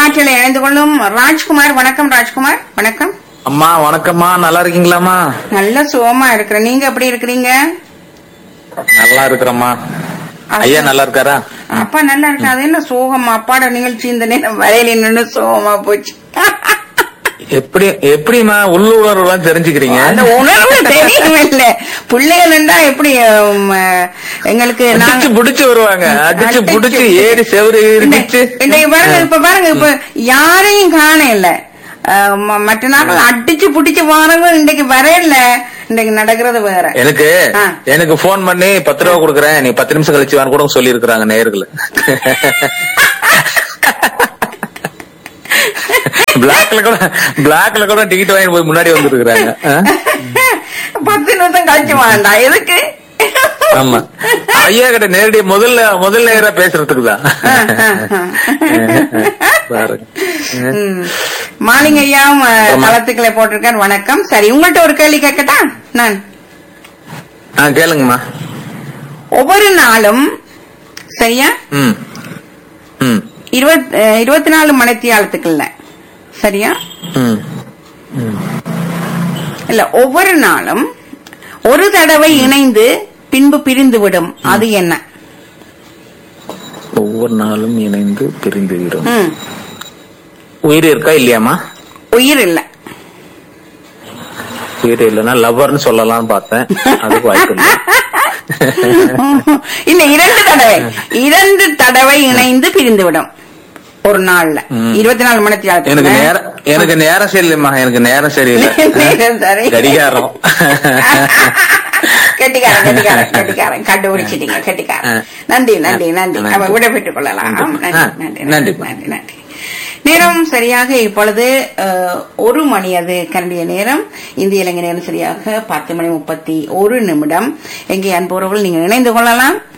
காற்றில் இணைந்து கொள்ளும் ராஜ்குமார் வணக்கம் ராஜ்குமார் வணக்கம் அம்மா வணக்கம்மா நல்லா இருக்கீங்களாம்மா நல்ல சுகமா இருக்கிறேன் நீங்க எப்படி இருக்கிறீங்க நல்லா இருக்கிறம்மா ஐயா நல்லா இருக்காரா அப்பா நல்லா இருக்கு அது என்ன சோகம் அப்பாட நிகழ்ச்சி இந்த நேரம் வரையில நின்று சோகமா போச்சு எப்படி எப்படிம்மா உள்ளுணர்வு எல்லாம் தெரிஞ்சுக்கிறீங்க அந்த உணர்வு தெரியும் இல்ல பிள்ளைகள்டா எப்படி உம், எங்களுக்கு அடிச்சு நாங்க புடிச்சு வருவாங்க அடிச்சு அடிச்சு. புடிச்சு ஏறி செவரு இடிச்சு இன்னைக்கு பாருங்க இப்ப பாருங்க இப்ப யாரையும் காண இல்ல அஹ், ம- மற்ற நாட்கள் அடிச்சு புடிச்சு வாரவங்க இன்னைக்கு வரையில இன்னைக்கு நடக்கிறது வேற எனக்கு ஆ. எனக்கு போன் பண்ணி பத்து ரூபா கொடுக்குறேன் நீ பத்து நிமிஷம் கழிச்சு வான்னு கூட சொல்லி இருக்கிறாங்க நேயர்கள் பிளாக்ல கூட பிளாக்ல கூட டிக்கெட் வாங்கி போய் முன்னாடி வந்துருக்காங்க பத்து நிமிஷம் கழிச்சு வேண்டாம் எதுக்கு ஆமா ஐயா கிட்ட நேரடி முதல்ல முதல் நேரா பேசுறதுக்கு தான் பாருங்க ம். மாலிங்க ஐயாவும் அஹ், ஆமா. தளத்துக்களை போட்டிருக்கார் வணக்கம் சரி உங்கள்ட்ட ஒரு கேள்வி கேட்கட்டா நான் ஆ கேளுங்கம்மா ஒவ்வொரு நாளும் சரியா ம் ம் இருபத் அஹ், இருபத்தி நாலு மணித்தியாலத்துக்குள்ள சரியா ம் இல்ல ஒவ்வொரு நாளும் ஒரு தடவை இணைந்து பின்பு பிரிந்து விடும் அது என்ன ஒவ்வொரு நாளும் இணைந்து பிரிந்து விடும் ம். உயிர் இருக்கா இல்லையாம்மா உயிர் இல்ல உயிர் இல்லைன்னா லவ்வர்னு சொல்லலாம்னு பார்த்தேன் அதுக்கு வாய்ப்பு இல்லை இல்ல இரண்டு தடவை இரண்டு தடவை இணைந்து பிரிந்து விடும் ஒரு நாள்ல ம். இருபத்தி நாலு மணி எனக்கு நேரம் எனக்கு நேரம் சரியில்லைம்மா எனக்கு நேரம் சரியில்லை நேரம் சரி. கடிகாரம் கெட்டிக்காரன் கெட்டிக்காரன் கெட்டிக்காரன் கண்டுபிடிச்சிட்டீங்க கெட்டிக்காரன் நன்றி நன்றி நன்றி நன்றி. அவ விட பெற்றுக் கொள்ளலாம் நன்றி. நன்றி ஆ, நன்றி நன்றி. நன்றி நன்றி நேரம் சரியாக இப்பொழுது அஹ், ஒரு மணி அது கனடிய நேரம் இந்திய இலங்கை நேரம் சரியாக பத்து மணி முப்பத்தி ஒரு நிமிடம் எங்கே அன்புறவுகள் நீங்கள் இணைந்து கொள்ளலாம்